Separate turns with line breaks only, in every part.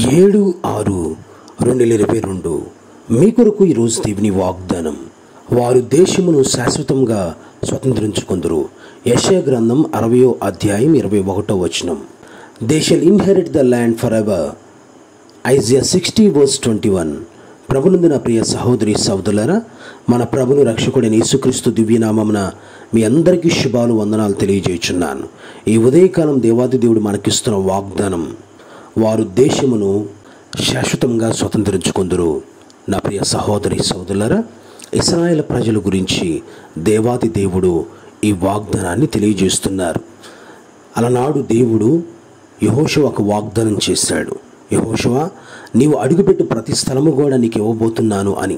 ఏడు ఆరు రెండు వేల ఇరవై రెండు మీ కొరకు ఈరోజు దేవుని వాగ్దానం వారు దేశమును శాశ్వతంగా స్వతంత్రించుకుందరు యశయ గ్రంథం అరవయో అధ్యాయం ఇరవై ఒకటో వచనం they shall inherit the land for ever Isaiah sixty verse twenty one ప్రభునందు నా ప్రియ సహోదరి సహోదరులారా మన ప్రభును రక్షకుడైన యేసుక్రీస్తు దివ్యనామమున మీ అందరికీ శుభాలు వందనాలు తెలియజేయుచున్నాను ఈ ఉదయకాలం దేవాది దేవుడు మనకిస్తున్న వాగ్దానం వారు దేశమును శాశ్వతంగా స్వతంత్రించుకుందరు నా ప్రియ సహోదరి సహోదరులారా ఇస్రాయేల్ ప్రజల గురించి దేవాది దేవుడు ఈ వాగ్దానాన్ని తెలియజేస్తున్నారు అలనాడు దేవుడు యహోషువ ఒక వాగ్దానం చేశాడు యహోషువ నీవు అడుగుపెట్టు ప్రతి స్థలము కూడా నీకు ఇవ్వబోతున్నాను అని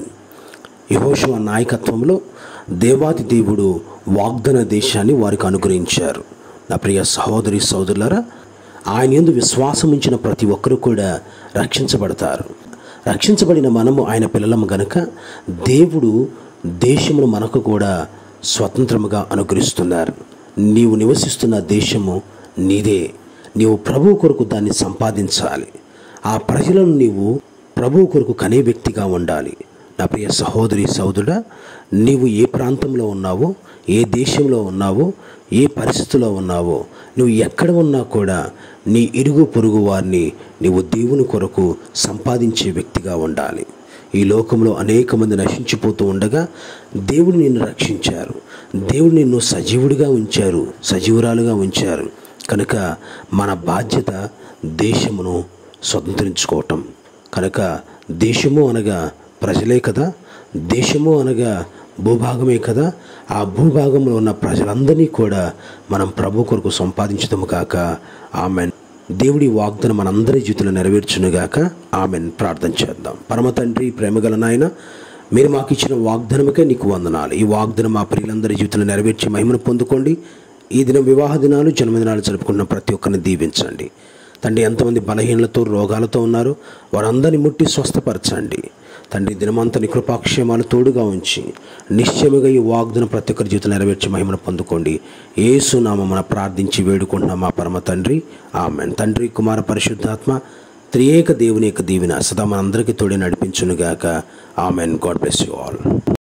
యహోషువ నాయకత్వంలో దేవాది దేవుడు వాగ్దాన దేశాన్ని వారికి అనుగ్రహించారు నా ప్రియ సహోదరి సహోదరులారా ఆయన ఎందు విశ్వాసం ఉంచిన ప్రతి ఒక్కరూ కూడా రక్షించబడతారు రక్షించబడిన మనము ఆయన పిల్లలము గనుక దేవుడు దేశమును మనకు కూడా స్వతంత్రముగా అనుగ్రహిస్తున్నారు నీవు నివసిస్తున్న దేశము నీదే నీవు ప్రభు కొరకు దాన్ని సంపాదించాలి ఆ ప్రజలను నీవు ప్రభు కొరకు కనే వ్యక్తిగా ఉండాలి నా ప్రియ సహోదరి సహోదరుడా నీవు ఏ ప్రాంతంలో ఉన్నావో ఏ దేశంలో ఉన్నావో ఏ పరిస్థితిలో ఉన్నావో నువ్వు ఎక్కడ ఉన్నా కూడా నీ ఇరుగు పొరుగు వారిని నీవు దేవుని కొరకు సంపాదించే వ్యక్తిగా ఉండాలి ఈ లోకంలో అనేక మంది నశించిపోతూ ఉండగా దేవుడు నిన్ను రక్షించారు దేవుడు నిన్ను సజీవుడిగా ఉంచారు సజీవురాలుగా ఉంచారు కనుక మన బాధ్యత దేశమును స్వతంత్రించుకోవటం కనుక దేశము అనగా ప్రజలే కదా దేశము అనగా భూభాగమే కదా ఆ భూభాగంలో ఉన్న ప్రజలందరినీ కూడా మనం ప్రభు కొరకు సంపాదించదము కాక ఆమెన్ దేవుడి వాగ్దానం మనందరి జీవితంలో నెరవేర్చునుగాక ఆమెన్ ప్రార్థన చేద్దాం పరమ తండ్రి ప్రేమగల నాయన మీరు మాకు ఇచ్చిన వాగ్దానముకే నీకు వందనాలు ఈ వాగ్దానం మా ప్రియులందరి జీవితంలో నెరవేర్చి మహిమను పొందుకోండి ఈ దినం వివాహ దినాలు జన్మదినాలు జరుపుకున్న ప్రతి ఒక్కరిని దీవించండి తండ్రి ఎంతమంది బలహీనలతో రోగాలతో ఉన్నారు వారందరిని ముట్టి స్వస్థపరచండి తండ్రి దినమంతని కృపాక్షేమాలు తోడుగా ఉంచి నిశ్చయముగా ఈ వాగ్దన ప్రతి ఒక్కరి జీవితం నెరవేర్చి మహిమను పొందుకోండి ఏసునామమున ప్రార్థించి వేడుకుంటున్నాం మా పరమ తండ్రి ఆమెన్ తండ్రి కుమార పరిశుద్ధాత్మ త్రియేక దేవుని యొక్క దీవెన సదా మనందరికీ తోడి నడిపించునుగాక amen God bless you all